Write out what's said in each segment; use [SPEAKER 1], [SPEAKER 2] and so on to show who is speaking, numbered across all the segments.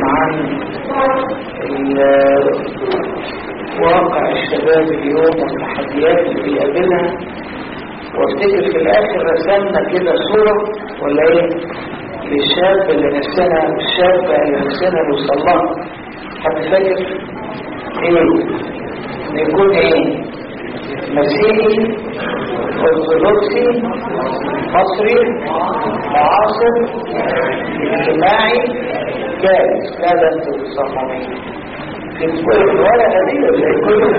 [SPEAKER 1] عن ال- واقع الشباب اليوم والتحديات اللي بيقابلها وافتكر في الاخر رسمنا كده صورة ولا ايه للشاب اللي نفسنا الشابة اللي نفسنا نوصل لها حد فاكر ايه ان يكون ايه مسيحي ارثوذكسي مصري معاصر اجتماعي جالس لا ده انتوا بتصممين كل الورقه دي ولا إيه؟ كله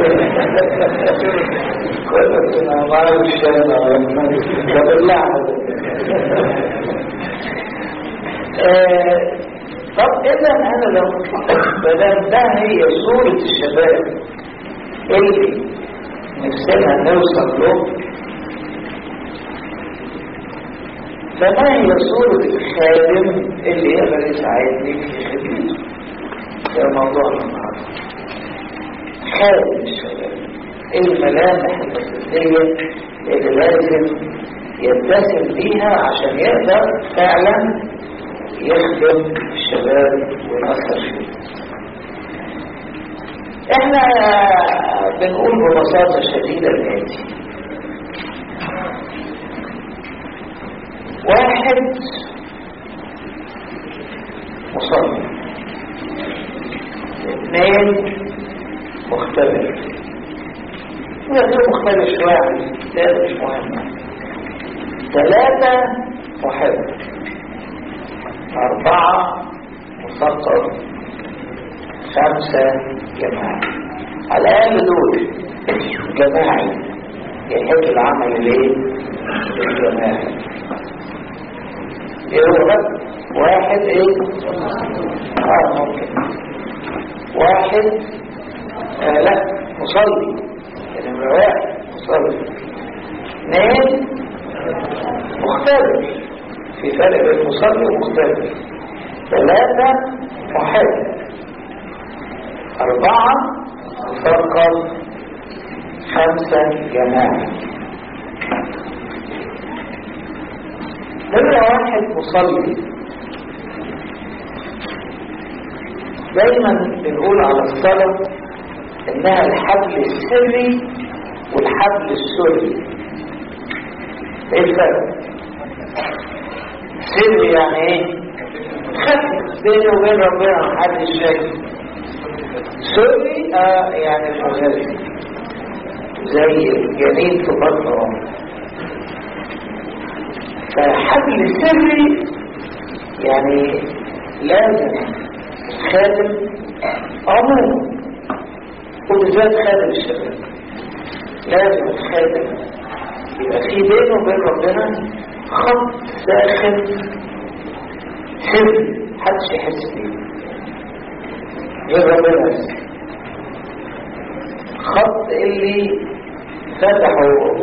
[SPEAKER 1] كله انا ما اعرفش انا ده بالله آه، طب اذا انا لو بدل ده هي صورة الشباب اللي نفسنا نوصل له فما هي صورة الخادم اللي يقدر يساعدني في خدمته ده موضوعنا النهارده خادم الشباب الملامح الأساسية اللي لازم يتسم بيها عشان يقدر فعلا يخدم الشباب ويأثر فيه احنا بنقول ببساطة شديدة الآتي واحد مصلي اثنين مختبر غير مختلف شوية عن الكتاب مش مهم ثلاثة محب أربعة مثقف خمسة جماعي على الأقل دول جماعي يحب العمل الايه؟ الجماعي ايه هو بقى؟ واحد ايه؟ اه ممكن واحد آه لا مصلي نمرة واحد مصلي اثنين مختلف في فرق بين مصلي ومختلف ثلاثة محب أربعة مثقف خمسة جماعي نمرة واحد مصلي دايما بنقول على الصلاة انها الحبل السري والحبل السري ايه الفرق سري يعني ايه خفي بينه وبين ربنا محدش شايف سري اه يعني المغذي زي الجنين في بطن امه فحبل سري يعني لازم خادم عموما وبالذات خادم الشباب لازم الخادم يبقى في بينه وبين ربنا خط داخل سري محدش يحس بيه غير ربنا بس خط اللي فتحه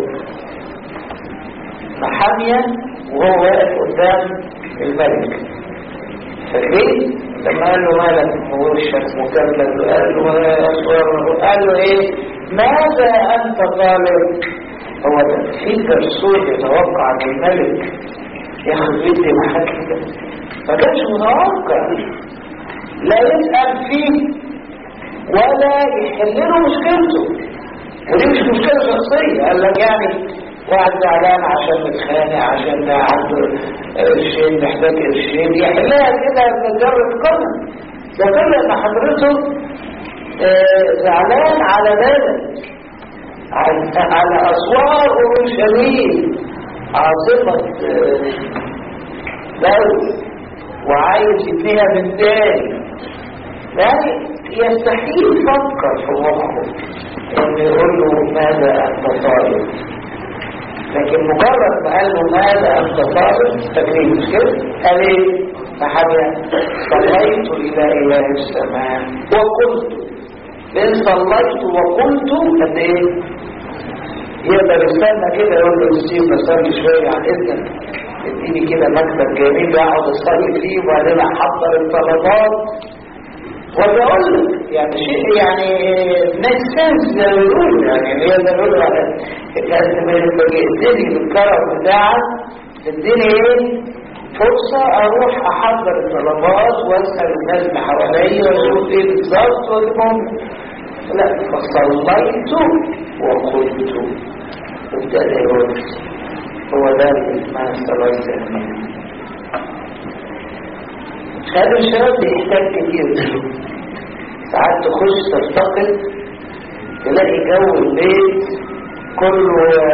[SPEAKER 1] محامية وهو واقف قدام الملك فاكرين لما قال له مالك وشك مكمل وقال له أسوار قال له ايه ماذا انت طالب هو ده في درسون يتوقع ان الملك ياخد بيدي محاكم ده ما كانش متوقع لا يسأل فيه ولا يحل له مشكلته ودي مش مشكلة شخصية قال لك يعني واحد زعلان عشان متخانق عشان ده عنده قرشين محتاج قرشين يحلها كده بمجرد قلم ده كل ان حضرته آه، زعلان على بلد على على اسوار اورشليم عاصمة آه، دولة وعايز يبنيها من تاني يعني يستحيل يفكر في مخه انه يقول له ماذا انت طالب لكن مجرد ما قال له ماذا انت طالب تكريم مش كده قال ايه فحاجة صليت الى اله السماء وقلت لان صليت وقلت قد ايه يقدر يستنى كده يقول له السيف بصلي شويه عن اذنك اديني كده مكتب جميل اقعد اصلي فيه وبعدين احضر الطلبات ولا اقول لك يعني شيء يعني ميك سنس زي ما بيقولوا يعني هي زي ما بيقولوا على الناس لما يبقى يديني بالكرم بتاعك تديني ايه فرصة اروح احضر الطلبات واسأل الناس اللي حواليا واشوف ايه بالظبط واجيبهم لا فصليت وقلت ابتدى يرد هو ده اللي اسمها الصلاة السلمية هذا الشباب بيحتاج كتير ساعات تخش تفتقد تلاقي جو البيت كله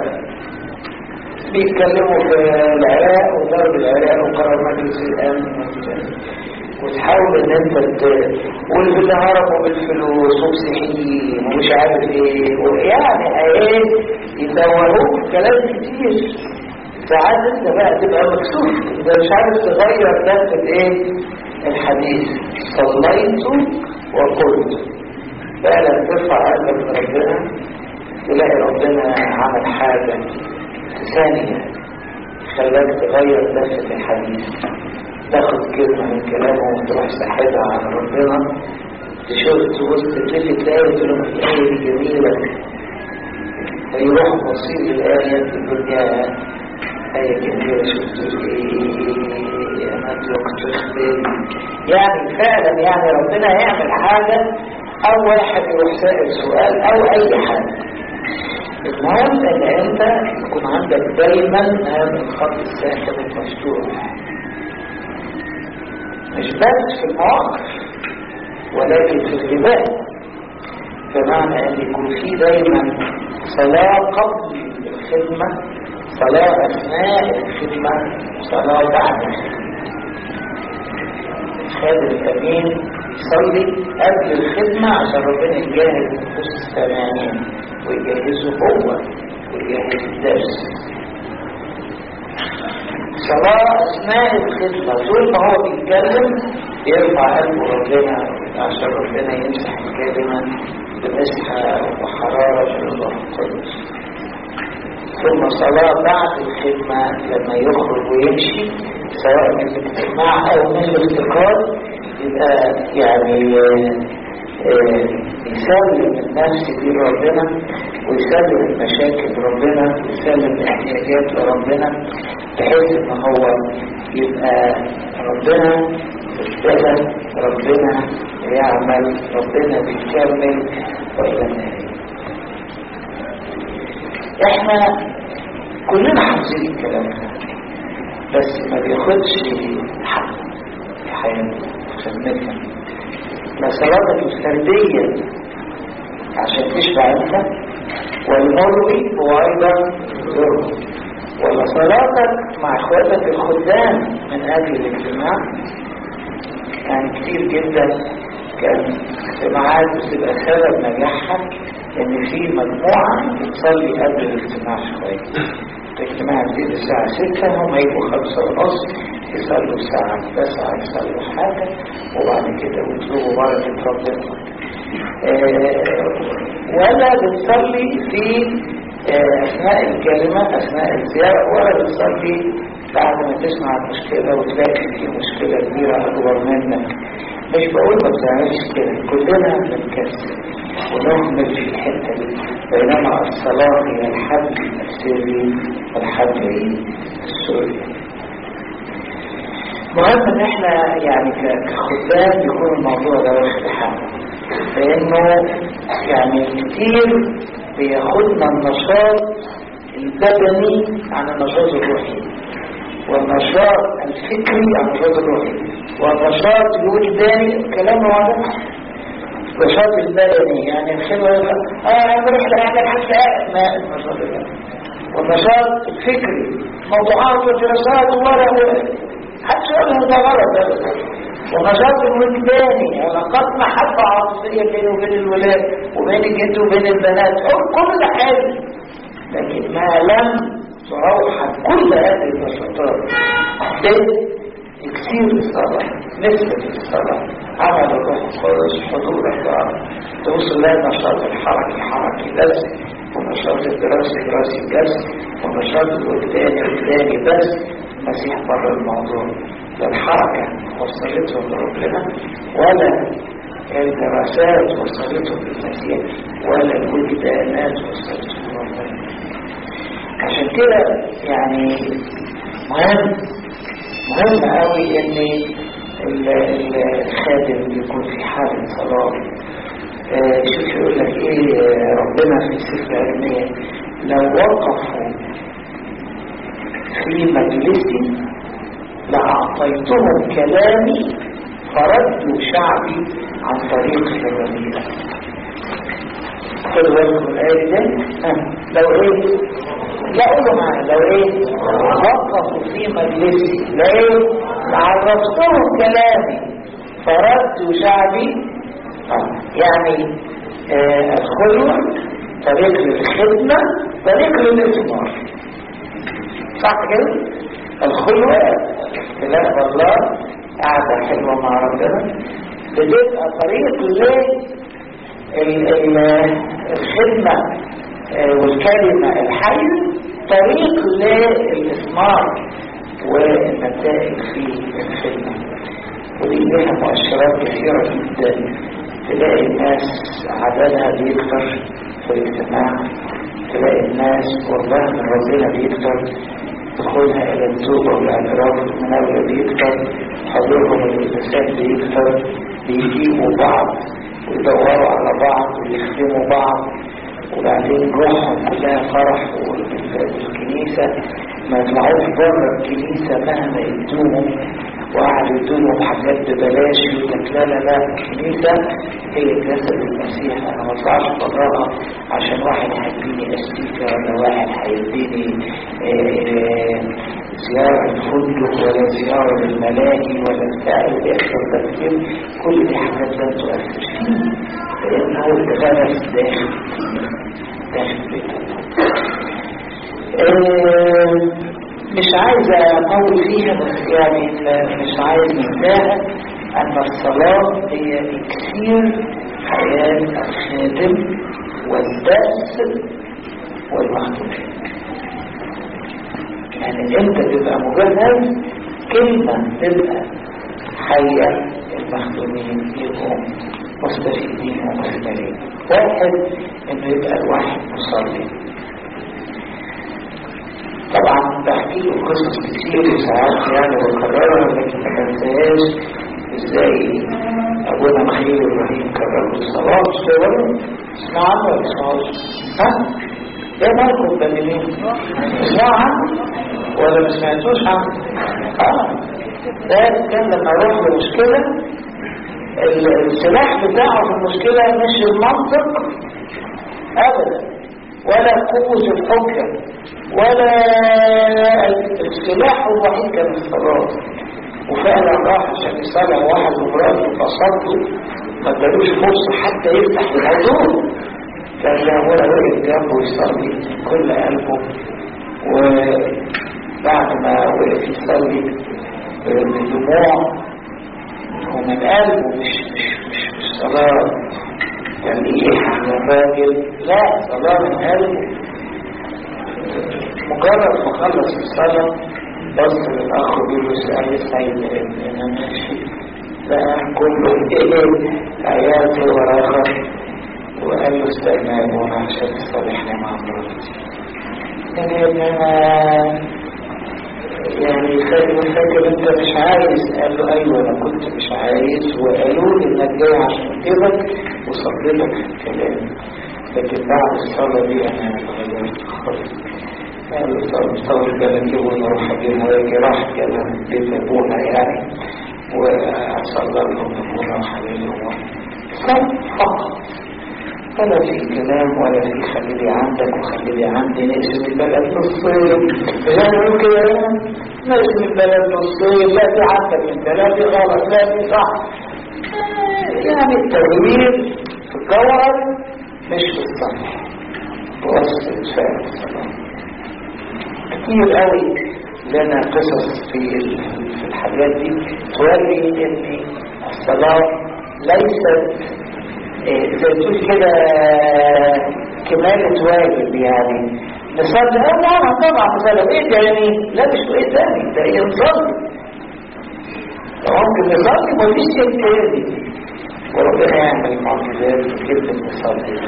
[SPEAKER 1] بيتكلموا في العراق وضرب العراق وقرار مجلس الامن وتحاول ان انت واللي هربوا بالفلوس ومسيحيين ومش عارف ايه ويعني ايه يدوروك كلام كتير ساعات انت بقى تبقى مكسوف انت مش عارف تغير دفة ايه الحديث صليت وقلت فعلا ترفع قلبك لربنا تلاقي ربنا عمل حاجة ثانية خلاك تغير دفة الحديث تاخد كلمة من كلامه وتروح ساحبها على ربنا تشوف تبص تلفت تلاقي تقول لهم الآية دي جميلة فيروح بصير الآية تقول يا آية جميلة شفت إيه أنا وقت يعني فعلا يعني ربنا يعمل حاجة أو واحد يروح سائل سؤال أو أي حاجة المهم ان انت يكون عندك دايما هذا الخط الساخن المفتوح مش بس في المواقف ولكن في الغباء بمعنى ان يكون في دايما صلاة قبل الخدمة صلاة اثناء الخدمة صلاة بعد الخدمة خادم الامين يصلي قبل الخدمة عشان ربنا يجهز نفوس السامعين ويجهزه هو ويجهز الدرس صلاة أثناء الخدمة طول ما هو بيتكلم يرفع قلبه ربنا عشان ربنا يمسح الكلمة بمسحة وحرارة من الروح القدس ثم صلاة بعد الخدمة لما يخرج ويمشي سواء من الاجتماع أو من الافتقار يبقى يعني يسلم النفس دي لربنا ويسلم المشاكل لربنا ويسلم الاحتياجات لربنا بحيث ان هو يبقى ربنا اشتغل ربنا يعمل ربنا بيكمل والى النهايه احنا كلنا حافظين الكلام ده بس ما بياخدش حق في حياتنا في خدمتنا لا صلاتك الفردية عشان تشبع انت والمروي هو ايضا ذره ولا صلاتك مع اخواتك الخدام من اجل الاجتماع يعني كتير جدا كان اجتماعات بتبقى سبب نجاحها ان في مجموعة بتصلي قبل الاجتماع شوية الاجتماع بيبتدي الساعة 6 هم يبقوا خمسة ونص يصلوا الساعة 9 يصلوا حاجة وبعد كده ويطلبوا بركة ربنا ولا بتصلي في أثناء الكلمة أثناء الزيارة ولا بتصلي بعد ما تسمع المشكلة وتلاقي في مشكلة كبيرة أكبر منك مش بقول ما بتعملش كده كلنا بنكسر ونهمل في الحتة دي بينما الصلاة هي الحبل السري والحبل السوري مهم ان احنا يعني كخدام يكون الموضوع ده واخد حقه لانه يعني كتير بياخدنا النشاط البدني عن النشاط الروحي والنشاط الفكري عن النشاط الروحي والنشاط الوجداني كلام واضح النشاط البدني يعني الخلوة اه بروح لأعمل حتى ما النشاط البدني والنشاط الفكري موضوعات ودراسات وورق حتى يقول ده غلط ونشاط الوجداني علاقات محبة عاطفية بيني وبين الولاد وبين الجد وبين البنات كل ده حلو لكن ما لم تروح كل هذه النشاطات بكثير الصلاة نسبة الصلاة عمل الروح القدس حضور الدعاء توصل لها النشاط الحركي حركي بس ونشاط الدراسي دراسي بس ونشاط الوجداني وجداني بس المسيح بره الموضوع لا الحركة وصلتهم لربنا ولا الدراسات وصلتهم للمسيح ولا الوجدانات وصلتهم لربنا عشان كده يعني مهم مهم قوي ان الخادم يكون في حالة صلاة آه، شوف يقول لك ايه ربنا في سفر العلمية لو وقفوا في مجلسي لأعطيتهم كلامي فردوا شعبي عن طريق الرذيلة خدوا بالكم الآية دي لو ايه لا قولوا معايا لو ايه وقفوا في مجلسي لا ايه عرفتهم كلامي فردوا شعبي يعني آه الخلوة طريق للخدمة طريق للإثمار صح كده الخلوة اختلاف الله قاعدة حلوة مع ربنا بتبقى طريق للخدمة آه، والكلمة الحية طريق للإثمار والنتائج في الخدمة ودي لها مؤشرات كثيرة جدا تلاقي الناس عددها بيكتر في الاجتماع تلاقي الناس والله من ربنا بيكتر دخولها إلى التوبة والاعتراف المناولة بيكتر حضورهم الإنسان بيكتر بيجيبوا بعض ويدوروا على بعض ويخدموا بعض وبعدين روحهم كلها فرح والكنيسة ما يطلعوش بره الكنيسة مهما يدوهم وقعدوا يدوهم حاجات ببلاش يقول لا لا لا الكنيسة هي جسد المسيح انا ما اطلعش براها عشان واحد هيديني استيكة ولا واحد هيديني آه، زيارة الفندق ولا زيارة للملاهي ولا بتاع اللي بيحصل ده كل دي حاجات لا تؤثر فيه لأنه اتغرس داخل داخل بيته مش عايز اطول فيها بس يعني مش عايز ننساها ان الصلاة هي اكسير حياة الخادم والدرس والمخدوم يعني انت تبقى مجهز كلمة تبقى حية المخدومين يبقوا مستفيدين ومستفيدين واحد انه يبقى الواحد مصلي طبعا بحكي له قصص كتير وساعات يعني بكررها لكن ما بنساهاش ازاي ابونا مخيل ابراهيم كرر الصلاه والصلاه اسمع عنه ولا اسمعوش ها؟ ايه مالكم مبلمين؟ اسمعوا عنه ولا ما سمعتوش عنه؟ اه ده كان لما اروح لمشكله السلاح بتاعه في المشكله مش المنطق ابدا ولا قوه الحجه ولا السلاح الوحيد كان الصلاة وفعلا راح عشان يصالح واحد ومراته فصدوا ما ادالوش فرصة حتى يفتح الموضوع كان هو وقف جنبه يصلي كل قلبه وبعد ما وقف يصلي بدموع ومن قلبه مش مش مش, مش صلاة تلقيح على الراجل لا صلاة من قلبه مجرد ما خلص الصلاة بص للأخ بيقول سأل سعيد أنا ماشي بقى كله إيه عيالتي وراها وقال له استنى وانا عشان تصالحني مع مراتي يعني انا يعني فاكر فاكر انت مش عايز قال له ايوه انا كنت مش عايز وقالوا لي انك جاي عشان كده وصليتك في الكلام لكن بعد الصلاه دي انا اتغيرت خالص مستوى البلد ونروح اجيب ويجي راح كده بيت ابونا يعني واصلى لهم ابونا وحبيبهم فقط ولا في كلام ولا في خليلي عندك وخليلي عندي نقسم البلد نصين لا نقول كده نقسم البلد نصين لا في عندك انت لا في غلط لا في صح يعني التغيير في الجوهر مش في الصح وصف الفعل الصلاة كتير قوي لنا قصص في الحاجات دي توري ان الصلاة ليست إيه، زي تقول كده كمالة واجب يعني نصلي اه طبعا طبعا نصلي ايه تاني لا مش ايه تاني ده ايه نصلي ممكن نصلي مفيش شيء تاني وربنا يعمل معجزات جدا نصلي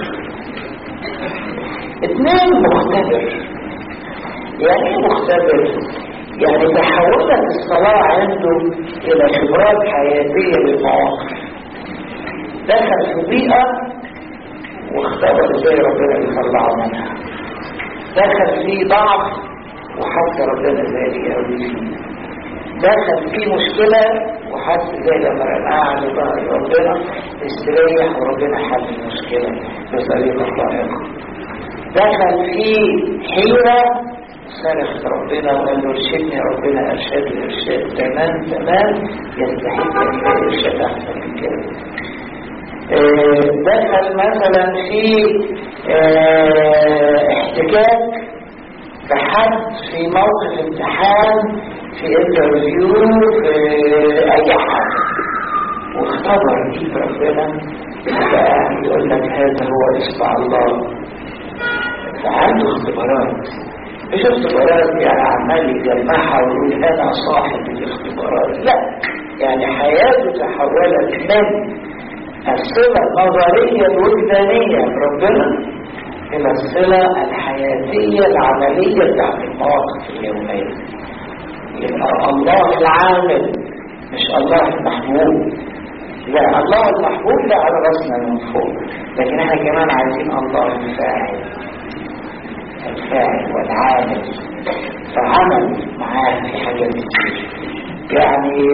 [SPEAKER 1] اثنين مختبر يعني ايه مختبر يعني تحولت الصلاة عنده إلى خبرات حياتية للمواقف دخل في بيئة واختبر ازاي ربنا يطلعه منها دخل في ضعف وحس ربنا ازاي يقوي فيه دخل في مشكلة وحس ازاي لما قاعد ظهر ربنا استريح وربنا حل المشكلة بطريقة لائقة دخل في حيرة صرخ ربنا وقال له ارشدني ربنا ارشاد ارشاد تمام تمام يستحق ان يبقى ارشاد احسن من كده دخل مثلا في احتكاك بحد في موقف امتحان في انترفيو في اي حاجه واختبر ايد ربنا بقى يقول لك هذا هو اصبع الله فعنده اختبارات مش اختبارات يعني عمال يجمعها ويقول انا صاحب الاختبارات لا يعني حياته تحولت من الصلة النظرية الوجدانية بربنا إلى الصلة الحياتية العملية بتاعت المواقف اليومية يبقى الله العامل مش الله المحبوب لا الله المحبوب لا على راسنا من فوق لكن احنا كمان عايزين الله الفاعل الفاعل والعامل فعمل معاه في حاجات كتير يعني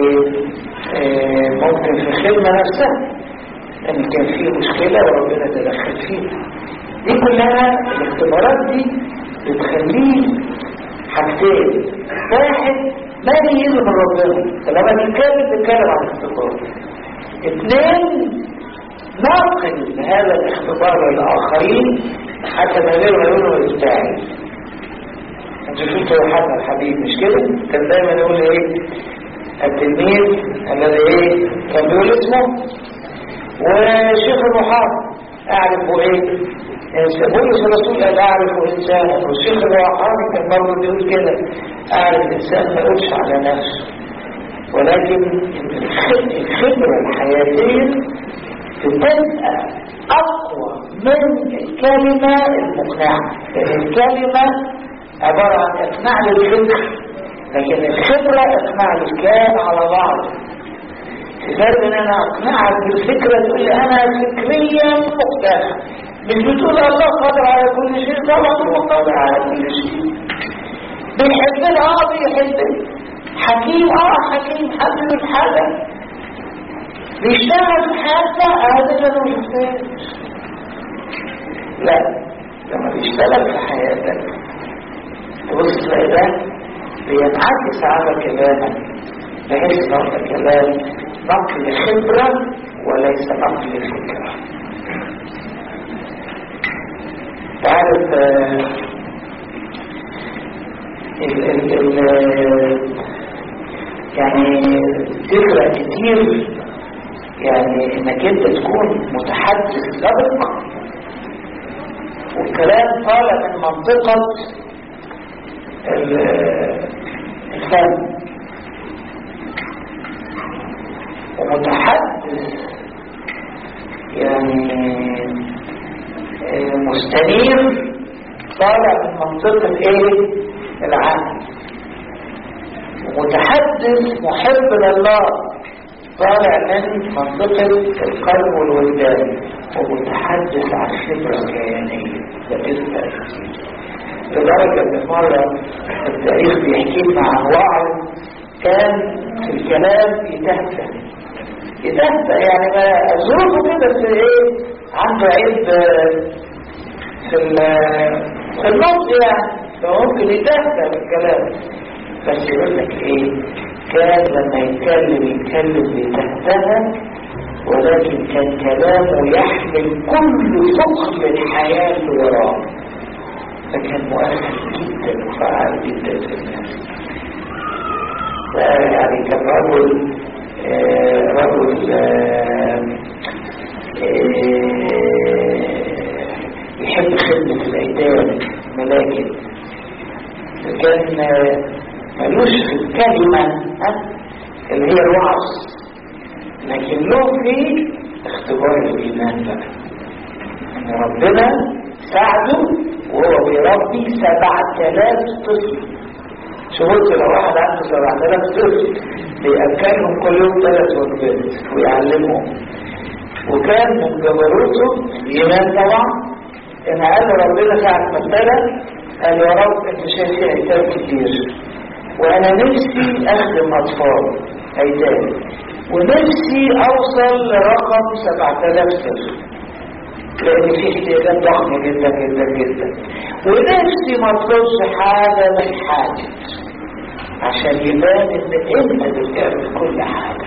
[SPEAKER 1] ممكن في الخدمة نفسها ان كان فيه مشكلة وربنا تدخل فيها دي كلها الاختبارات دي بتخليه حاجتين واحد ما يجيزه من ربنا فلما تتكلم تتكلم عن الاختبار اثنين ناقل هذا الاختبار للآخرين حتى ما غير ما يقولوا يستاهل انتوا شفتوا يوحنا الحبيب مش كده كان دايما يقول ايه التلميذ الذي ايه كان بيقول اسمه وشيخ المحاضر اعرف ايه بولس الرسول قال اعرف انسانا والشيخ الروحاني كان برضه بيقول كده اعرف انسان ما يقولش على نفسه ولكن الخبره الحياتيه بتبقى اقوى من الكلمه المقنعه لان الكلمه عباره عن اقناع للفكر لكن الخبره اقناع للكيان على بعض فرق ان انا اقنعك بالفكرة تقول لي انا فكريا مقتنع مش بتقول الله قادر على كل شيء طبعا هو قادر على كل شيء بيحبنا اه بيحبنا حكيم اه حكيم حبيب الحاجة بيشتغل في حاجة هذا اللي انا مشفتهاش لا لما بيشتغل في حياتك تبص تلاقي ده بينعكس على كلامك بحيث ان هو كلام نقل خبرة وليس نقل فكرة تعرف ال ال ال يعني تقرا كتير يعني انك انت تكون متحدث سابق والكلام طالع من منطقة الفن ومتحدث يعني مستنير طالع من منطقة ايه العقل ومتحدث محب لله طالع من منطقة القلب والوجدان ومتحدث عن خبرة كيانية بتسأل لدرجة ان مرة التاريخ بيحكي لنا عن وعظ كان في الكلام يتهته يتهته يعني ما ظروفه كده في ايه عنده عيب في في النص يعني فممكن يتهته بالكلام بس يقول لك ايه كان لما يتكلم يتكلم بتهته ولكن كان كلامه يحمل كل ثقل الحياة وراه فكان مؤثر جدا وفعال جدا في الناس يعني كان رجل آه رجل آه آه يحب خدمة الأيتام ملاكن كان ملوش في الكلمة اللي هي الوعظ لكن له في اختبار الإيمان بقى ان ربنا ساعده وهو بيربي سبعة آلاف طفل شهود لو واحد عنده 7000 طفل بيأكلهم كل يوم ثلاث وجبات ويعلمهم وكان من جبروته إيمان طبعا إن قال ربنا ساعة ما ابتدى قال يا رب أنت شايف في أيتام كتير وأنا نفسي أخدم أطفال أيتام ونفسي أوصل لرقم 7000 طفل لأن في احتياجات ضخمة جدا جدا جدا ونفسي ما اطلبش حاجة من حاجة عشان يبان ان انت بتعمل كل حاجة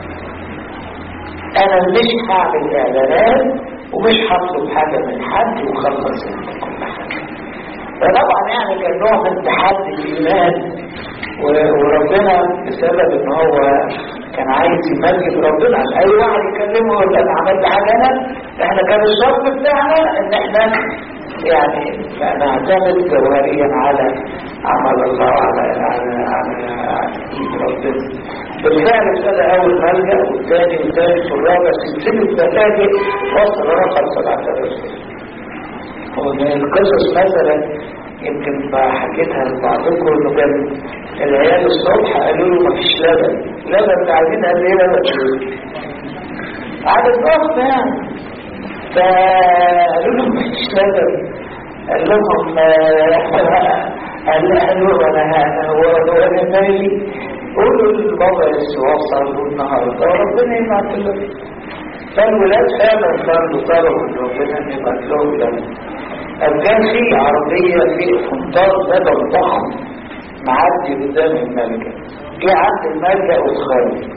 [SPEAKER 1] انا مش هعمل اعلانات ومش هطلب حاجة من حد وخلص انت كل حاجة فطبعا يعني كان نوع من تحدي الايمان وربنا بسبب ان هو كان عايز يمجد ربنا عشان اي واحد يكلمه يقول انا عملت حاجه انا احنا كان الشرط بتاعنا ان احنا يعني نعتمد جوهريا على عمل الله على على على ايد ربنا بالفعل ابتدى اول ملجا والثاني والثالث والرابع سلسله ملاجئ وصل رقم 7000 ومن القصص مثلا يمكن حكيتها لبعضكم انه كان العيال الصبح قالوا له مفيش لبن لبن عايزين قد ايه لبن عدد ضغط يعني فقالوا له مفيش لبن قال لهم قال قالوا انا هو انا مالي قولوا للبابا يوصل النهارده وربنا يبعت لهم فالولاد فعلا كانوا طلبوا ان ربنا يبعت لهم لبن كان في عربية في قنطار لبن ضخم معدي قدام الملجأ جه عند الملجأ واتخرج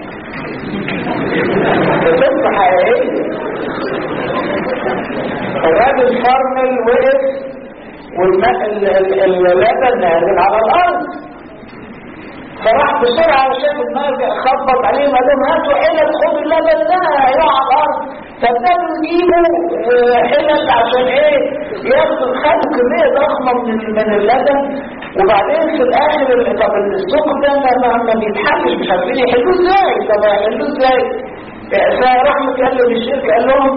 [SPEAKER 1] قصة حقيقية الراجل فرمل وقف واللبن نازل على الأرض فراح بسرعة وشاف الملجأ خبط عليه ما دام هاتوا حلل خد اللبن ده هيقع على الأرض فابتدوا يجيبوا حلل عشان ايه ياخدوا خدوا كمية ضخمة من من اللبن وبعدين في الاخر طب السوق ده ما ما بيتحلش مش عارفين يحلوه ازاي طب هيحلوه ازاي فراح مكلم الشركة قال لهم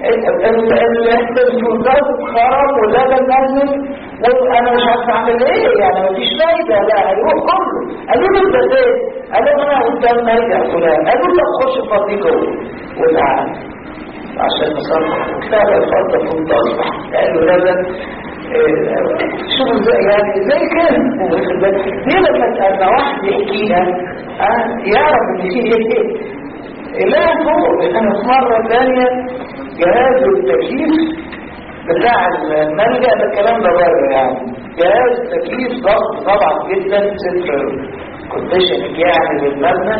[SPEAKER 1] الفوزات خرب واللبن نزل وانا مش عارف اعمل ايه يعني مفيش فايده لا هيروح كله قالوا له انت ازاي؟ قال لهم انا قدام ميت فلان قالوا له خش فاضي جوه والقعد عشان نصلح كتاب الفضة في الضغط قالوا لازم شوفوا ازاي يعني زي كده دي لما تبقى واحد يحكيها يعرف ان في ايه لا فوق انا في مرة ثانية جهاز التكييف بتاع الملجأ ده الكلام ده بره يعني جهاز تكييف ضغط طبعا جدا صفر كونديشن يعني للمبنى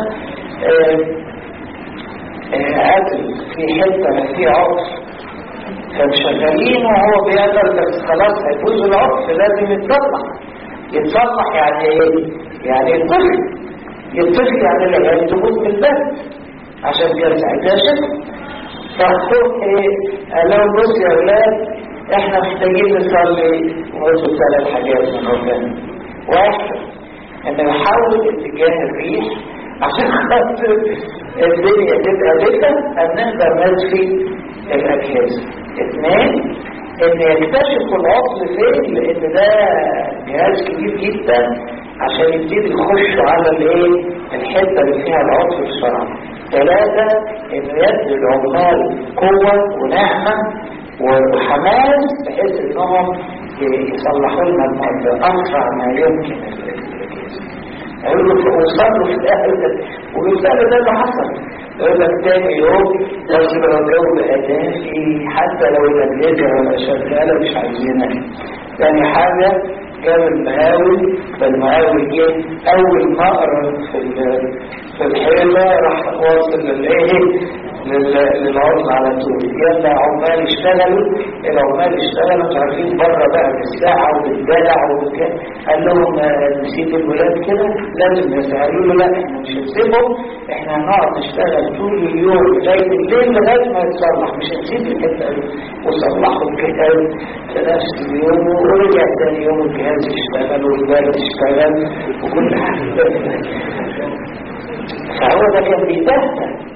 [SPEAKER 1] قاتل في حتة فيه عطف فمشغلين وهو بيقدر بس خلاص هيفوز العطف لازم يتصلح يتصلح يعني ايه؟ يعني يتصل يتصل يعني العيال تموت من البرد عشان كده ساعتها شكل فاخوك ايه قال لهم بص يا اولاد احنا محتاجين نصلي وقلتوا ثلاث حاجات من ربنا واحد ان نحول اتجاه الريح عشان خاطر الدنيا تبقى دكة ان نقدر نطفي الاجهزه اثنين ان يكتشفوا العطل فين لان ده جهاز كبير جدا عشان يبتدي يخشوا على الايه الحته اللي فيها العطل بسرعه ثلاثة ان يدي العمال قوة ونعمة وحماس بحيث انهم يصلحوا لنا المادة اسرع ما يمكن اقول له وصلوا في الاخر وبالفعل ده اللي حصل يقول لك تاني يوم لازم الجو ادافي حتى لو الاجهزه شغاله مش عايزينها تاني حاجه جاب المقاول فالمقاول جه اول مقر في في الحيله راح واصل للايه للعرض على طول يلا عمال يشتغلوا العمال اشتغلوا مش عارفين بره بقى بالساعه وبالدلع وبالكلام قال لهم نسيب الولاد كده لازم يسالوا له لا احنا مش هنسيبهم احنا هنقعد نشتغل طول اليوم لغايه الليل لغايه ما يتصلح مش هنسيب الحته دي وصلحوا الجهاز في نفس اليوم ورجع تاني يوم الجهاز يشتغل والبلد يشتغل وكل حاجه فهو ده كان بيتهته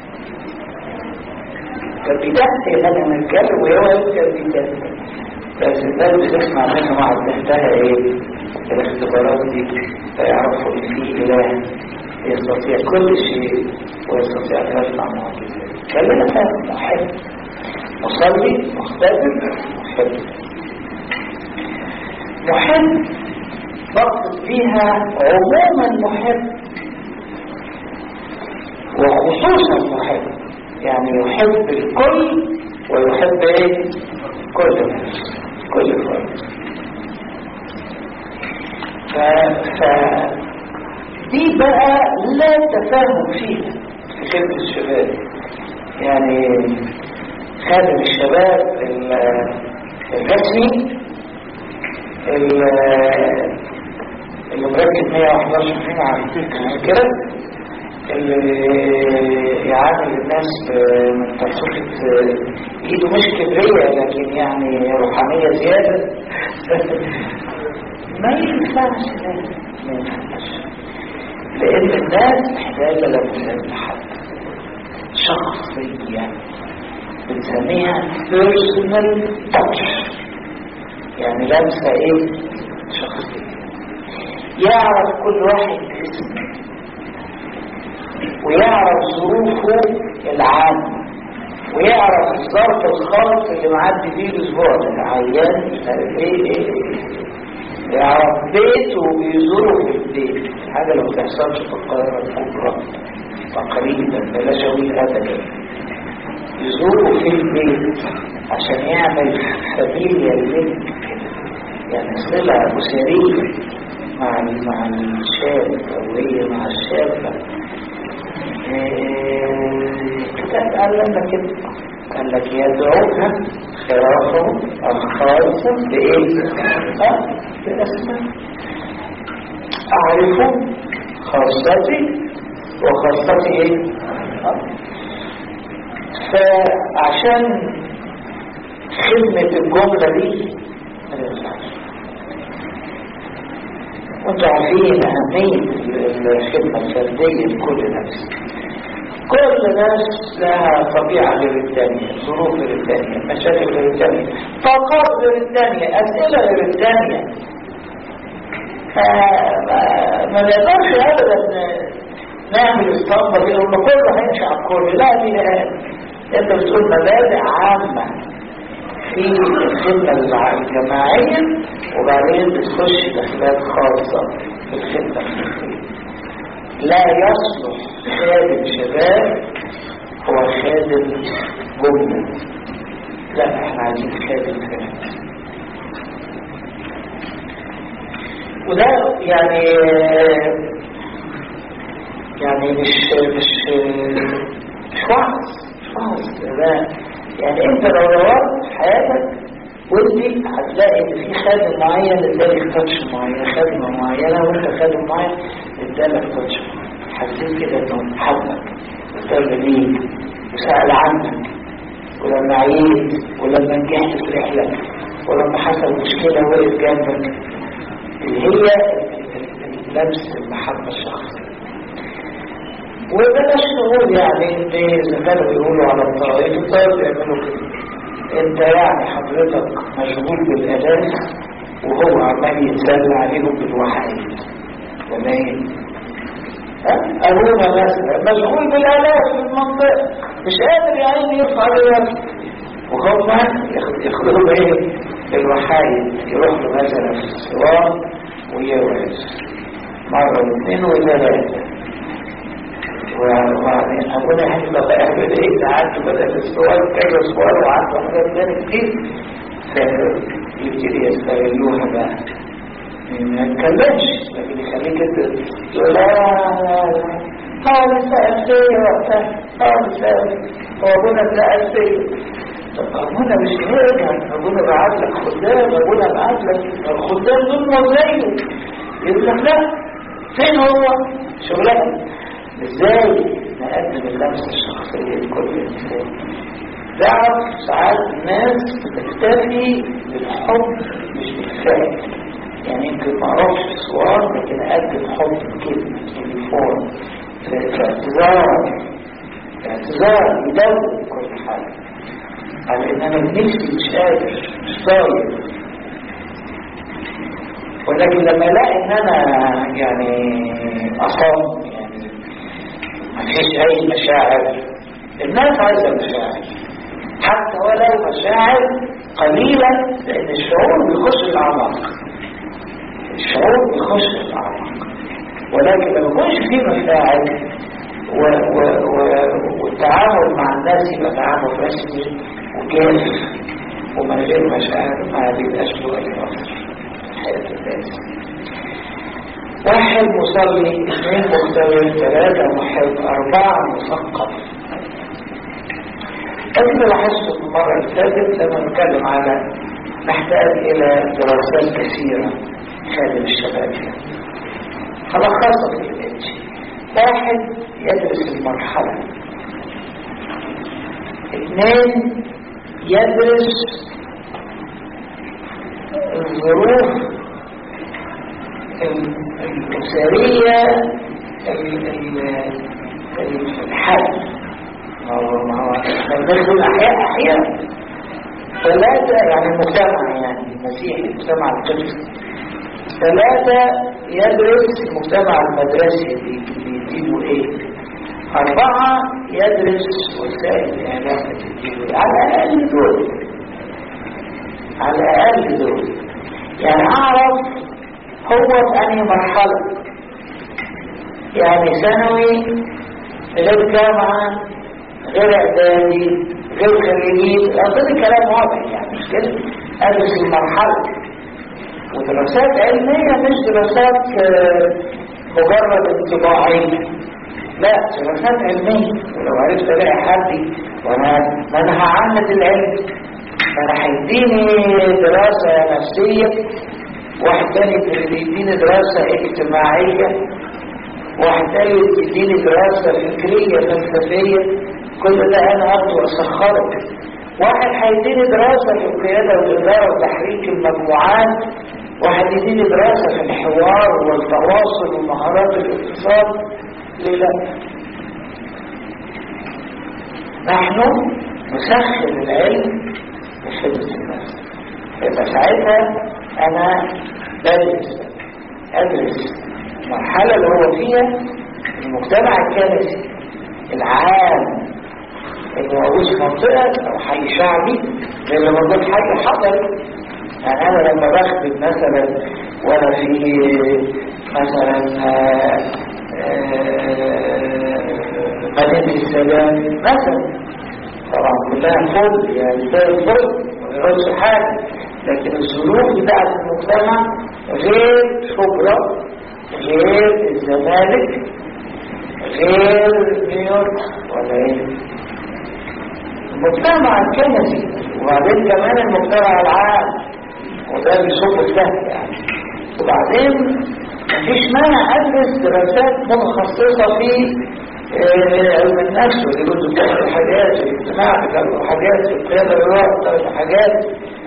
[SPEAKER 1] كان بيتهته انا نتكلم وهو كان بيتهته بس الناس بتسمع منه مع تحتها ايه الاختبارات دي فيعرفوا ان في اله يستطيع كل شيء ويستطيع ان يصنع معجزات خلينا فاهم محب مصلي مختبر محب محب بقصد فيها عموما محب وخصوصا محب يعني يحب الكل ويحب ايه كل الناس كل فرد ف... ف... دي بقى لا تفاهم فيها في خدمة الشباب يعني خادم الشباب الرسمي اللي مركز 111 فينا عن كده اللي يعامل الناس من تصرفة ايده مش كبرية لكن يعني روحانية زيادة ما ينفعش ما ينفعش لان الناس محتاجة لمسات حد شخصية بنسميها personal touch يعني لمسة ايه شخصية يعرف كل واحد باسمه ويعرف ظروفه العامة ويعرف الظرف الخاص اللي معدي فيه الاسبوع ده عيان مش عارف ايه ايه يعرف بيته وبيزوره في البيت حاجه لو تحصلش في القاهره بكره تقريبا بلاش اقول ابدا يزوره في البيت عشان يعمل فاميليا لينك يعني صله اسريه مع مع الشاب او هي مع الشابه كتاب قال لنا كده قال لك يدعوها خرافه الخاصة بإيه؟ أه؟ بأسماء أعرف خاصتي وخاصتي إيه؟ أه؟ فعشان خدمة الجملة دي ما ينفعش وانتوا عارفين أهمية الخدمة الفردية لكل نفس كل ناس لها طبيعة غير الثانية ظروف غير الثانية مشاكل غير الثانية طاقات غير الثانية أسئلة غير الثانية ما نقدرش أبدا نعمل اسطمبة كده وإن كله هيمشي على الكل لا دي أنت بتقول مبادئ عامة في الخدمة الجماعية وبعدين بتخش دخلات خاصة في الخدمة الخارجية لا يصلح خادم شباب هو خادم جملة لا احنا عايزين خادم خادم وده يعني يعني مش مش مش وعظ مش وعظ ده يعني انت لو دورت في حياتك وانت هتلاقي ان في خادم معين ادالك تاتش معين خادمه معينه وانت خادم معين ادالك تاتش حسيت كده انه حبك واستجاب ليك وسال عنك ولما عييت ولما نجحت في رحلك ولما حصل مشكله وقف جنبك اللي هي لمس المحبه الشخصيه وبلاش نقول يعني ان اذا كانوا بيقولوا على الطائف الطائف بيعملوا كده انت يعني حضرتك مشغول بالاداء وهو عمال يتسلى عليهم بالوحيد ولا ايه ابونا مثلا مشغول بالالاف في المنطقه مش قادر يا عيني يرفع راسه وهم ياخدوا ايه الوحايد يروح له مثلا في الصواب ويورث مره واثنين وثلاثه وبعدين أبونا حسب يعمل إيه ساعات بدأ السؤال كذا سؤال وعنده حاجات تاني كتير فيبتدي يستغلوها بقى ما يتكلمش لكن يخليك انت تقول لا لا لا هذا سأل فيا وقتها هذا سأل هو أبونا سأل فيا طب أبونا مش هيك أبونا بعت لك خدام أبونا بعت لك الخدام دول موزعين يقول لك لا فين هو شغلانه ازاي نقدم اللمسة الشخصية لكل انسان تعرف ساعات الناس بتكتفي بالحب مش بالفعل يعني يمكن ما اعرفش سؤال لكن اقدم حب كده تليفون في اعتذار اعتذار يدور كل حاجة على ان انا نفسي مش قادر مش طايق ولكن لما الاقي ان انا يعني اصاب يعني ما فيش اي مشاعر الناس عايزه مشاعر حتى ولو مشاعر قليله لان الشعور بيخش الاعماق الشعور بيخش الاعماق ولكن لما يكونش فيه مشاعر و و و والتعامل مع الناس يبقى تعامل رسمي وجاف ومن غير مشاعر ما بيبقاش له اي اثر حياه الناس واحد مصلي اثنين مختبر ثلاثة محب أربعة مثقف أنت لاحظت المرة اللي فاتت لما نتكلم على نحتاج إلى دراسات كثيرة خارج الشباب يعني خلصت في الإنج واحد يدرس المرحلة اثنين يدرس الظروف الأسرية الحل ما هو الناس دول أحياء أحياء ثلاثة يعني المجتمع يعني المسيحي المجتمع القدسي ثلاثة يدرس المجتمع المدرسي بيدينه ايه أربعة يدرس وسائل الإعلام بتديله على الأقل دول على الأقل دول يعني أعرف هو في أنهي مرحلة يعني ثانوي غير جامعة غير إعدادي غير خريجين أظن الكلام واضح يعني مش كده أدرس المرحلة ودراسات علمية مش دراسات مجرد انطباعية لا دراسات علمية ولو عرفت الاقي حد وانا ما انا هعمد العلم انا هيديني دراسة نفسية واحد تاني بيديني دراسة اجتماعية واحد تالت يديني دراسة فكرية فلسفية كل ده انا اخده واسخره واحد هيديني دراسة في القيادة والإدارة وتحريك المجموعات واحد يديني دراسة في الحوار والتواصل ومهارات الاتصال ليه لا نحن نسخر العلم بحفظ النفس يبقى ساعتها انا بدرس ادرس المرحلة اللي هو فيها المجتمع الكنسي العام اللي موجود في منطقة او حي شعبي زي اللي موجود حي حضري يعني انا لما بخدم مثلا وانا في مثلا مدينة السلام مثلا طبعا كلها فل يعني زي الفل ما يقولش حاجة لكن الظروف بتاعت المجتمع غير شبرا غير الزمالك غير نيويورك ولا ايه المجتمع الكنسي وبعدين كمان المجتمع العام وده بيصب السهل يعني وبعدين مفيش مانع ادرس دراسات متخصصه في علم النفس ويقولوا بتاخد حاجات في الاجتماع بتاخد حاجات في القياده الرياض بتاخد حاجات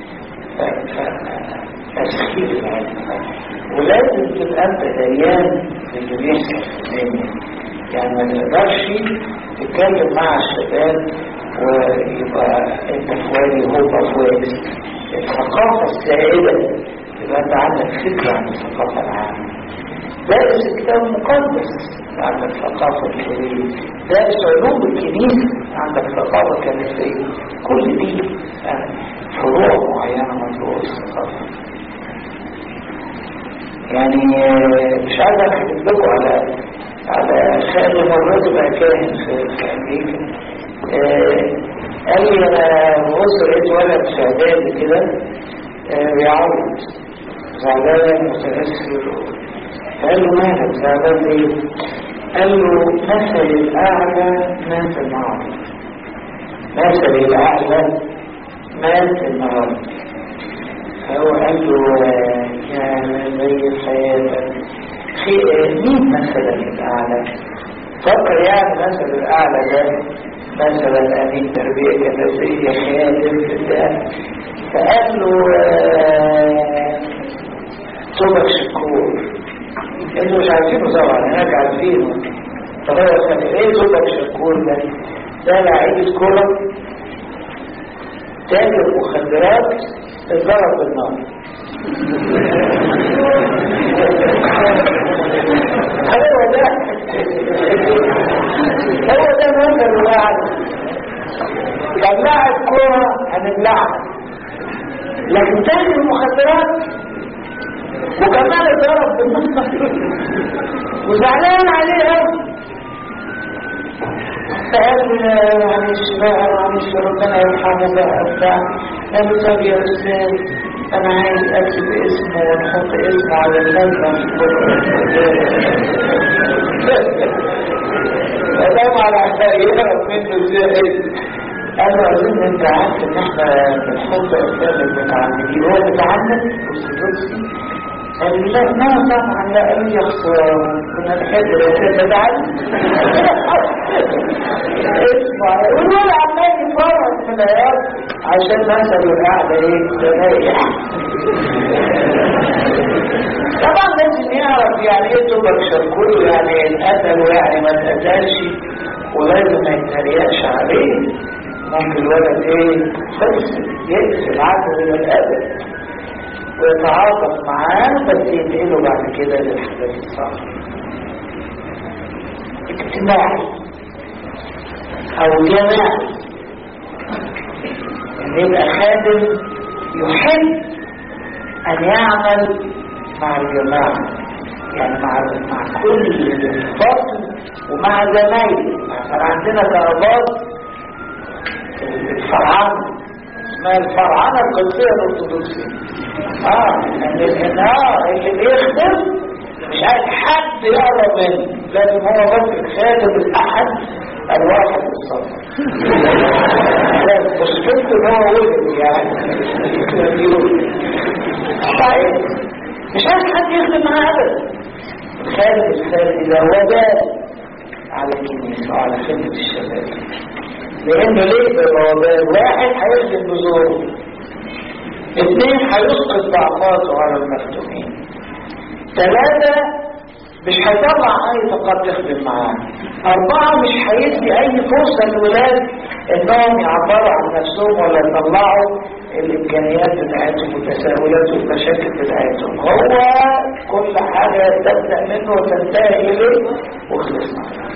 [SPEAKER 1] تسخير العلم ولازم تبقى انت ديان اللي بيحصل في الدنيا يعني ما تقدرش تتكلم مع الشباب ويبقى انت فوالي وهو فوالي الثقافة السائدة يبقى انت عندك فكرة عن الثقافة العامة دارس الكتاب المقدس عندك ثقافة الكريم دارس علوم الكنيسة عندك ثقافة كنسية كل دي فروع معينة من فروع الثقافة يعني مش عايز اكتب لكم على على خالي مرات بقى كاهن في امريكا قال لي انا ببص لقيت ولد في اعدادي كده بيعيط زعلان متاثر قال له مالك زعلان ليه؟ قال له مثل الاعلى مات النهارده مثل الاعلى مات النهارده فهو قال له يا زي حياتك مين مثلا الاعلى؟ فكر يعني مثل الاعلى ده مثلا امين تربيه كنسيه خادم بتاع فقال له صبر شكور انتوا مش عارفينه طبعا هناك عارفينه فهو كان ايه صبر شكور ده ده لعيب كوره تاجر مخدرات اتضرب بالنار هو ده هو ده مثل الواحد لو لاعب كورة هنبلعها لكن تاني المخدرات وكمان اتضرب بالنص وزعلان عليه قوي فقال معلش بقى معلش ربنا يرحمه بقى بتاع قال له طب يا استاذ انا عايز اكتب اسمه ونحط اسمه على المذهب فدام على يهرب منه ازاي قال له اظن انت عارف ان احنا بنحط اسامي المتعمدين هو متعمد قال لي لا ما طبعا لا اي خساره كنا نحب نتعلم اسمع يقولوا عمال يفرج في العيال عشان مثل القعده ايه تريح طبعا لازم يعرف يعني ايه تبرشر كله يعني اتقتل ويعني ما اتقتلش ولازم ما يتريقش عليه ممكن الولد ايه خلص يقسم عدد من الادب ويتعاطف معاه بس ينقله بعد كده للحاجات الصعبه اجتماعي او جماعي ان يبقى خادم يحب ان يعمل مع الجماعه يعني مع مع كل الفصل ومع زمايله مثلا عندنا ضربات الفرعانه اسمها الفرعانه القدسيه الارثوذكسيه اه ان اه اللي بيخدم مش عايز حد يقرب منه لازم هو بس خادم الاحد الواحد الصبر مشكلته ان هو ولد يعني طيب مش عايز حد يخدم معاه ابدا الخادم الخادم ده هو بال على الكنيسه وعلى خدمه الشباب لانه ليه بالروابال واحد هيخدم بزوره اثنين هيسقط ضعفاته على المخدومين ثلاثة مش هيطلع اي طاقات تخدم معاه اربعة مش هيدي اي فرصة للولاد انهم يعبروا عن نفسهم ولا يطلعوا الامكانيات بتاعتهم والتساؤلات والمشاكل بتاعتهم هو كل حاجة تبدأ منه وتنتهي اليه وخلصنا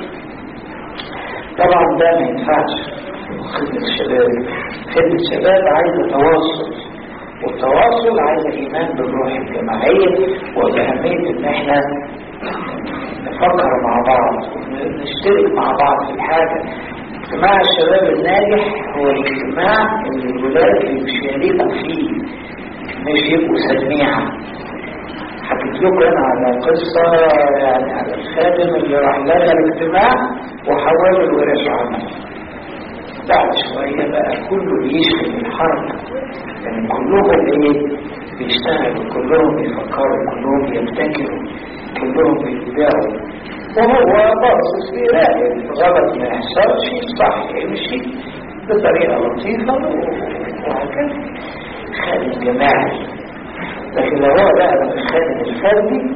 [SPEAKER 1] طبعا ده ما ينفعش خدمة الشباب خدمة الشباب عايزة تواصل والتواصل عايزة إيمان بالروح الجماعية وبأهمية إن إحنا نفكر مع بعض ونشترك مع بعض في الحاجة اجتماع الشباب الناجح هو الاجتماع اللي الولاد يشاركوا فيه مش يبقوا سميعة حكيت لكم انا على قصة يعني على الخادم اللي راح لغى الاجتماع وحول الورش عمل بعد شوية بقى كله بيشغل الحركة يعني كلهم ايه بيشتغلوا كلهم بيفكروا كلهم بيبتكروا كلهم بيبدعوا وهو باصص بيراقب غلط ما يحصلش صح يمشي بطريقة لطيفة وهكذا خادم جماعي لكن لو هو بقى من الخادم الفردي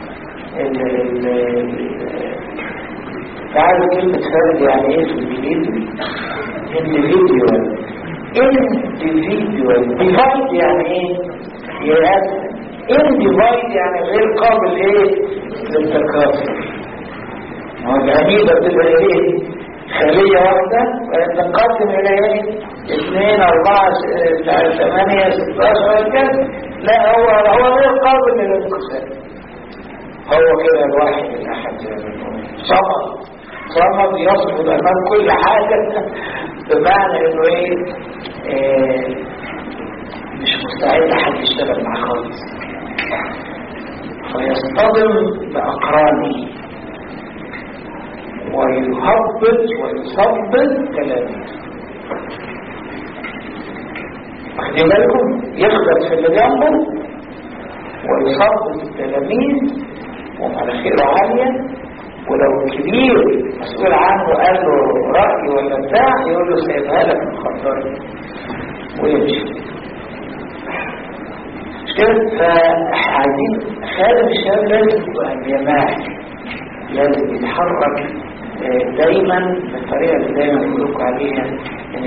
[SPEAKER 1] تعالوا كلمة فرد يعني ايه في الانجليزي؟ individual individual divide يعني ايه؟ يقسم individe يعني غير قابل ايه؟ للتكاثر هو الأميبة بتبقى ايه؟ خلية واحدة ويتقدم إلى ايه؟ اثنين أربعة ثمانية ستاشر وكذا لا هو هو غير قابل للانقسام هو كده الواحد الأحد زي ما بنقول صمد صمد يصمد أمام كل حاجة بمعنى إنه إيه آه مش مستعد حد يشتغل معاه خالص فيصطدم بأقرانه ويهبط ويصبط تلاميذ واخدين بالكم يخبط في اللي جنبه ويصبط التلاميذ ومناخيره عاليه ولو الكبير مسؤول عنه قال له رأي ولا بتاع يقول له سيبها لك مخدرة ويمشي مش كده فعايزين خادم الشباب لازم يبقى جماعي لازم يتحرك دايما بالطريقة اللي دايما بقول لكم عليها ان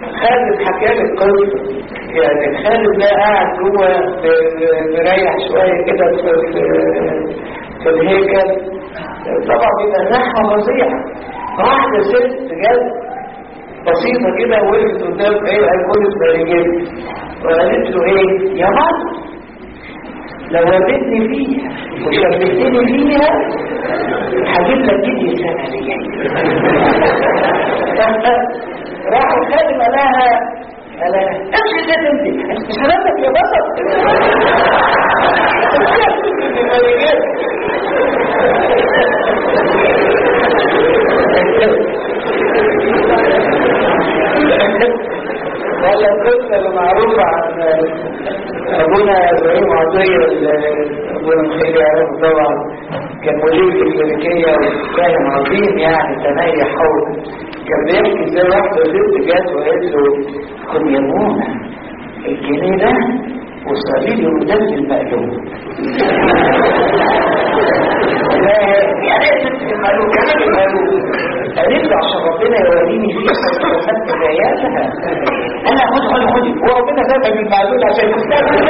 [SPEAKER 1] خالد حكى لي القصه يعني خالد ده قاعد جوه ب- مريح شويه كده في في- في الهيكل طبعا بيبقى زحمه فظيعه واحده ست جت بسيطه كده وقفت قدام ايه الكل الخارجيه وقالت له ايه يا مصر لو وديتني فيها وشبهتني فيها هجيب لك جدي السنه اللي جايه راح الخادم قال لها قال لها امشي زيت انت سلامتك يا بطل ولا القصة اللي معروفة عن أبونا إبراهيم عطية ال- أبونا مخيل يعرفه طبعا كان مدير في الأمريكية وكان عظيم يعني تنايح حول كان بيحكي ازاي واحدة ست جت وقالت له خد يا منى الجنيه ده وصلي لي ودم المقلوب لا يا ريت المقلوب كمان المقلوب قالت له عشان ربنا يوريني فيه خدت عيالها انا خد خد خد هو ربنا سابها من المعلول عشان تستقبل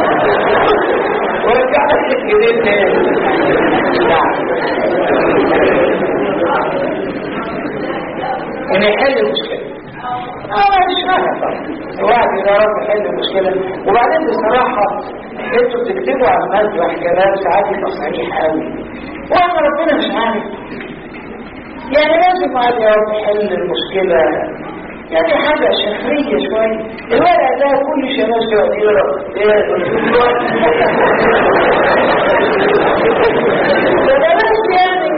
[SPEAKER 1] ورجع لك الجنيه تاني نعم ان يحل المشكله اه مش فاهم طبعا الواحد اذا رب يحل المشكله وبعدين بصراحه انتوا بتكتبوا على المسرح كلام ساعات يبقى صريح قوي وانا ربنا مش عارف يعني لازم عادي يا رب يحل المشكله يعني حاجة شفرية شوية الورق ده كل شباب شوية يقرا ده بس يعني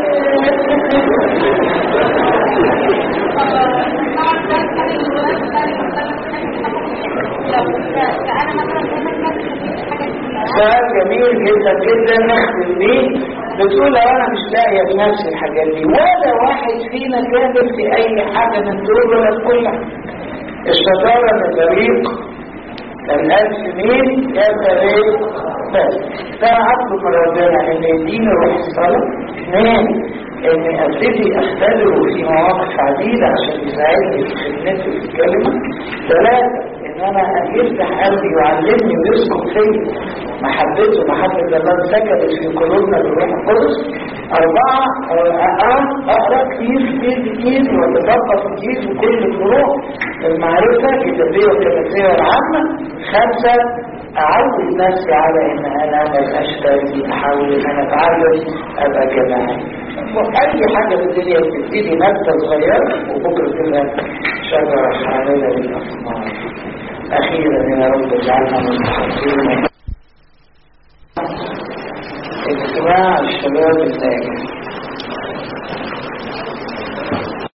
[SPEAKER 1] سؤال جميل جدا جدا نختم بيه بتقول لو انا مش لاقيه في نفسي الحاجات دي ولا واحد فينا كامل في اي حاجه من دول ولا في كل حاجه الشطاره من طريق الألف مين يا طريق بس فانا اطلب من ربنا ان يديني روح الصلاه اثنين ان ابتدي اختبره في مواقف عديده عشان يساعدني في خدمتي في الكلمه ثلاثه ان انا يفتح قلبي ويعلمني ويسكن فيا محبته محبه الله سكنت في قلوبنا بالروح القدس اربعه اقرا اقرا كتير كتير كتير واتثقف كتير في كل الفروع المعرفه الكتابيه والكنسيه والعامه خمسه اعود نفسي على ان انا ما ابقاش فردي احاول ان انا اتعلم ابقى جماعي اي حاجه في الدنيا بتبتدي نبته صغيره وبكره كده شجره حامله للاثمار اخيرا يا رب اجعلنا مستحقين اجتماع الشباب الناجح